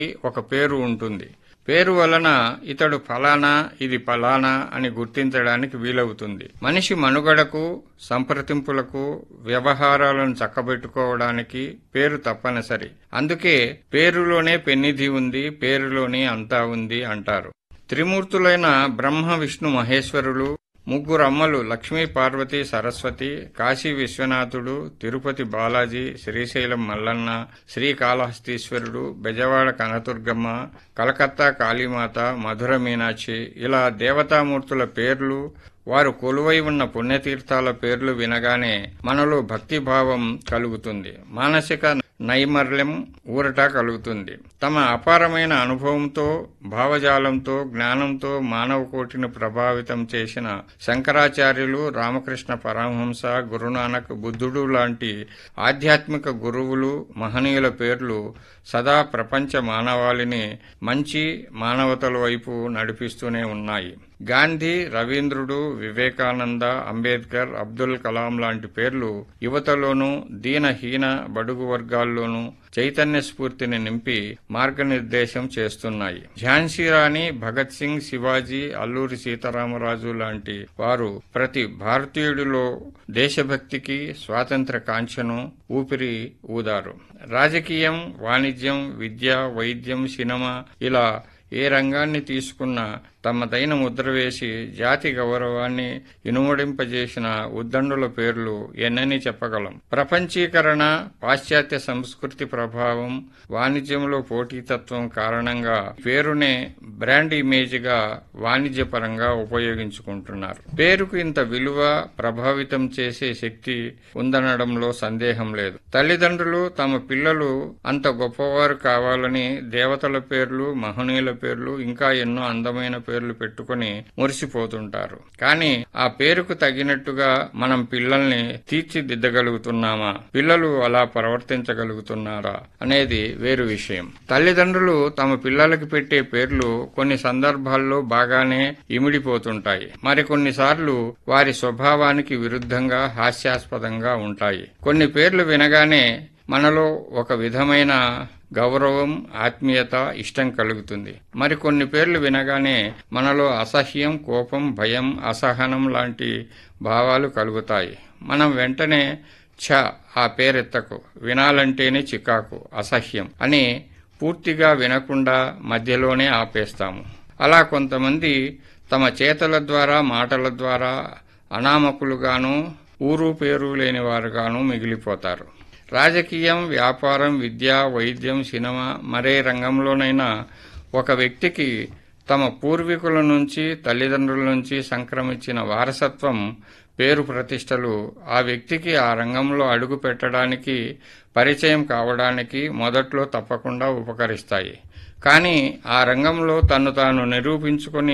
ఒక పేరు ఉంటుంది పేరు వలన ఇతడు ఫలానా ఇది ఫలానా అని గుర్తించడానికి వీలవుతుంది మనిషి మనుగడకు సంప్రదింపులకు వ్యవహారాలను చక్కబెట్టుకోవడానికి పేరు తప్పనిసరి అందుకే పేరులోనే పెన్నిధి ఉంది పేరులోనే అంతా ఉంది అంటారు త్రిమూర్తులైన బ్రహ్మ విష్ణు మహేశ్వరులు ముగ్గురు అమ్మలు లక్ష్మీ పార్వతి సరస్వతి కాశీ విశ్వనాథుడు తిరుపతి బాలాజీ శ్రీశైలం మల్లన్న శ్రీకాళహస్తీశ్వరుడు బెజవాడ కనదుర్గమ్మ కలకత్తా కాళీమాత మధుర మీనాక్షి ఇలా దేవతామూర్తుల పేర్లు వారు కొలువై ఉన్న పుణ్యతీర్థాల పేర్లు వినగానే మనలో భక్తిభావం కలుగుతుంది మానసిక నైమర్యం ఊరట కలుగుతుంది తమ అపారమైన అనుభవంతో భావజాలంతో జ్ఞానంతో మానవ కోటిని ప్రభావితం చేసిన శంకరాచార్యులు రామకృష్ణ పరమహంస గురునానక్ బుద్ధుడు లాంటి ఆధ్యాత్మిక గురువులు మహనీయుల పేర్లు సదా ప్రపంచ మానవాళిని మంచి మానవతల వైపు నడిపిస్తూనే ఉన్నాయి గాంధీ రవీంద్రుడు వివేకానంద అంబేద్కర్ అబ్దుల్ కలాం లాంటి పేర్లు యువతలోనూ దీనహీన బడుగు వర్గాల్లోనూ చైతన్య స్ఫూర్తిని నింపి మార్గనిర్దేశం చేస్తున్నాయి ఝాన్సీ రాణి భగత్ సింగ్ శివాజీ అల్లూరి సీతారామరాజు లాంటి వారు ప్రతి భారతీయుడిలో దేశభక్తికి స్వాతంత్ర కాంక్షను ఊపిరి ఊదారు రాజకీయం వాణిజ్యం విద్య వైద్యం సినిమా ఇలా ఏ రంగాన్ని తీసుకున్నా తమదైన ముద్ర వేసి జాతి గౌరవాన్ని ఇనుమడింపజేసిన ఉద్దండుల పేర్లు ఎన్నని చెప్పగలం ప్రపంచీకరణ పాశ్చాత్య సంస్కృతి ప్రభావం వాణిజ్యంలో పోటీతత్వం కారణంగా పేరునే బ్రాండ్ ఇమేజ్ గా వాణిజ్యపరంగా ఉపయోగించుకుంటున్నారు పేరుకు ఇంత విలువ ప్రభావితం చేసే శక్తి ఉందనడంలో సందేహం లేదు తల్లిదండ్రులు తమ పిల్లలు అంత గొప్పవారు కావాలని దేవతల పేర్లు మహనీయుల పేర్లు ఇంకా ఎన్నో అందమైన పేర్లు పెట్టుకుని మురిసిపోతుంటారు కానీ ఆ పేరుకు తగినట్టుగా మనం పిల్లల్ని తీర్చిదిద్దగలుగుతున్నామా పిల్లలు అలా ప్రవర్తించగలుగుతున్నారా అనేది వేరు విషయం తల్లిదండ్రులు తమ పిల్లలకి పెట్టే పేర్లు కొన్ని సందర్భాల్లో బాగానే ఇమిడిపోతుంటాయి మరికొన్నిసార్లు వారి స్వభావానికి విరుద్ధంగా హాస్యాస్పదంగా ఉంటాయి కొన్ని పేర్లు వినగానే మనలో ఒక విధమైన గౌరవం ఆత్మీయత ఇష్టం కలుగుతుంది మరికొన్ని పేర్లు వినగానే మనలో అసహ్యం కోపం భయం అసహనం లాంటి భావాలు కలుగుతాయి మనం వెంటనే ఛ ఆ పేరెత్తకు వినాలంటేనే చికాకు అసహ్యం అని పూర్తిగా వినకుండా మధ్యలోనే ఆపేస్తాము అలా కొంతమంది తమ చేతల ద్వారా మాటల ద్వారా అనామకులుగాను ఊరు పేరు లేని వారుగాను మిగిలిపోతారు రాజకీయం వ్యాపారం విద్య వైద్యం సినిమా మరే రంగంలోనైనా ఒక వ్యక్తికి తమ పూర్వీకుల నుంచి తల్లిదండ్రుల నుంచి సంక్రమించిన వారసత్వం పేరు ప్రతిష్టలు ఆ వ్యక్తికి ఆ రంగంలో అడుగు పెట్టడానికి పరిచయం కావడానికి మొదట్లో తప్పకుండా ఉపకరిస్తాయి కానీ ఆ రంగంలో తను తాను నిరూపించుకొని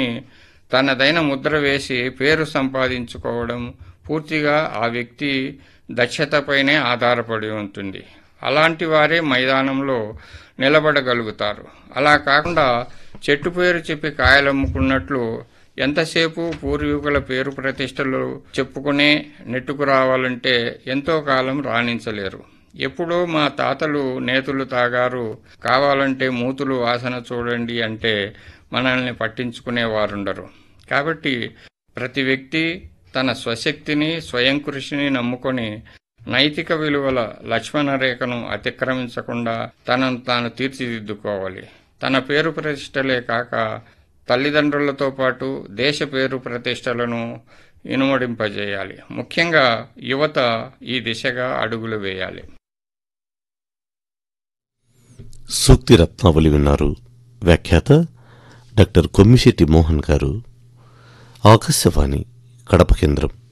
తనదైన ముద్ర వేసి పేరు సంపాదించుకోవడం పూర్తిగా ఆ వ్యక్తి దక్షతపైనే ఆధారపడి ఉంటుంది అలాంటి వారే మైదానంలో నిలబడగలుగుతారు అలా కాకుండా చెట్టు పేరు చెప్పి కాయలమ్ముకున్నట్లు ఎంతసేపు పూర్వీకుల పేరు ప్రతిష్టలు చెప్పుకునే నెట్టుకు రావాలంటే ఎంతో కాలం రాణించలేరు ఎప్పుడో మా తాతలు నేతులు తాగారు కావాలంటే మూతులు వాసన చూడండి అంటే మనల్ని పట్టించుకునేవారుండరు కాబట్టి ప్రతి వ్యక్తి తన స్వశక్తిని స్వయం కృషిని నమ్ముకొని నైతిక విలువల లక్ష్మణ రేఖను అతిక్రమించకుండా తనను తాను తీర్చిదిద్దుకోవాలి తన పేరు ప్రతిష్టలే కాక తల్లిదండ్రులతో పాటు దేశ పేరు ప్రతిష్టలను ఇనుమడింపజేయాలి ముఖ్యంగా యువత ఈ దిశగా అడుగులు వేయాలి సూక్తి రత్నావళి విన్నారు వ్యాఖ్యాత డాక్టర్ కొమ్మిశెట్టి మోహన్ గారు ఆకాశవాణి కడప కేంద్రం